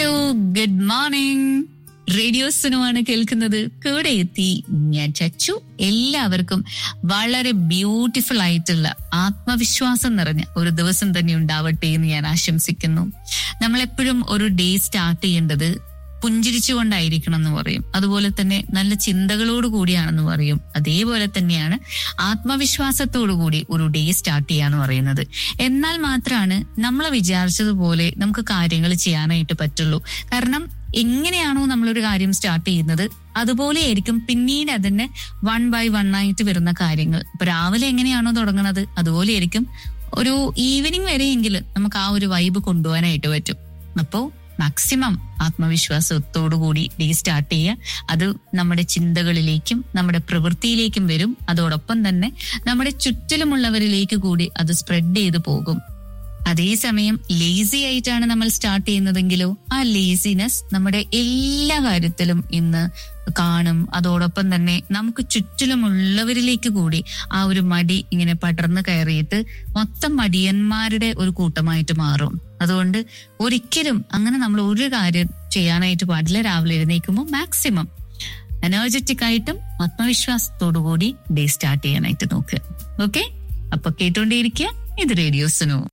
hello good morning radio സിനുമാണ് കേൾക്കുന്നത് കൂടെ എത്തി ഞാൻ ചച്ചു എല്ലാവർക്കും വളരെ ബ്യൂട്ടിഫുൾ ആയിട്ടുള്ള ആത്മവിശ്വാസം നിറഞ്ഞ ഒരു ദിവസം തന്നെ ഉണ്ടാവട്ടെ എന്ന് ഞാൻ ആശംസിക്കുന്നു നമ്മളെപ്പോഴും ഒരു ഡേ സ്റ്റാർട്ട് ചെയ്യേണ്ടത് പുഞ്ചിരിച്ചുകൊണ്ടായിരിക്കണം എന്ന് പറയും അതുപോലെ തന്നെ നല്ല ചിന്തകളോട് കൂടിയാണെന്ന് പറയും അതേപോലെ തന്നെയാണ് ആത്മവിശ്വാസത്തോടു കൂടി ഒരു ഡേ സ്റ്റാർട്ട് ചെയ്യാന്ന് പറയുന്നത് എന്നാൽ മാത്രമാണ് നമ്മൾ വിചാരിച്ചതുപോലെ നമുക്ക് കാര്യങ്ങൾ ചെയ്യാനായിട്ട് പറ്റുള്ളൂ കാരണം എങ്ങനെയാണോ നമ്മളൊരു കാര്യം സ്റ്റാർട്ട് ചെയ്യുന്നത് അതുപോലെയായിരിക്കും പിന്നീട് അതിന് വൺ ബൈ വൺ ആയിട്ട് വരുന്ന കാര്യങ്ങൾ ഇപ്പൊ രാവിലെ എങ്ങനെയാണോ തുടങ്ങുന്നത് അതുപോലെയായിരിക്കും ഒരു ഈവനിങ് വരെയെങ്കിലും നമുക്ക് ആ ഒരു വൈബ് കൊണ്ടുപോകാനായിട്ട് പറ്റും അപ്പോ മാക്സിമം ആത്മവിശ്വാസത്തോടു കൂടി ഡേ സ്റ്റാർട്ട് ചെയ്യുക അത് നമ്മുടെ ചിന്തകളിലേക്കും നമ്മുടെ പ്രവൃത്തിയിലേക്കും വരും അതോടൊപ്പം തന്നെ നമ്മുടെ ചുറ്റിലുമുള്ളവരിലേക്ക് കൂടി അത് സ്പ്രെഡ് ചെയ്ത് പോകും അതേസമയം ലേസി ആയിട്ടാണ് നമ്മൾ സ്റ്റാർട്ട് ചെയ്യുന്നതെങ്കിലോ ആ ലേസിനെസ് നമ്മുടെ എല്ലാ കാര്യത്തിലും ഇന്ന് കാണും അതോടൊപ്പം തന്നെ നമുക്ക് ചുറ്റിലുമുള്ളവരിലേക്ക് കൂടി ആ ഒരു മടി ഇങ്ങനെ പടർന്നു കയറിയിട്ട് മൊത്തം മടിയന്മാരുടെ ഒരു കൂട്ടമായിട്ട് മാറും അതുകൊണ്ട് ഒരിക്കലും അങ്ങനെ നമ്മൾ ഒരു കാര്യം ചെയ്യാനായിട്ട് പാടില്ല രാവിലെ എഴുന്നേൽക്കുമ്പോൾ മാക്സിമം എനർജറ്റിക് ആയിട്ടും ആത്മവിശ്വാസത്തോടു കൂടി ഡേ സ്റ്റാർട്ട് ചെയ്യാനായിട്ട് നോക്കുക ഓക്കെ അപ്പൊ കേട്ടോണ്ടേയിരിക്കുക ഇത് റേഡിയോസിനോ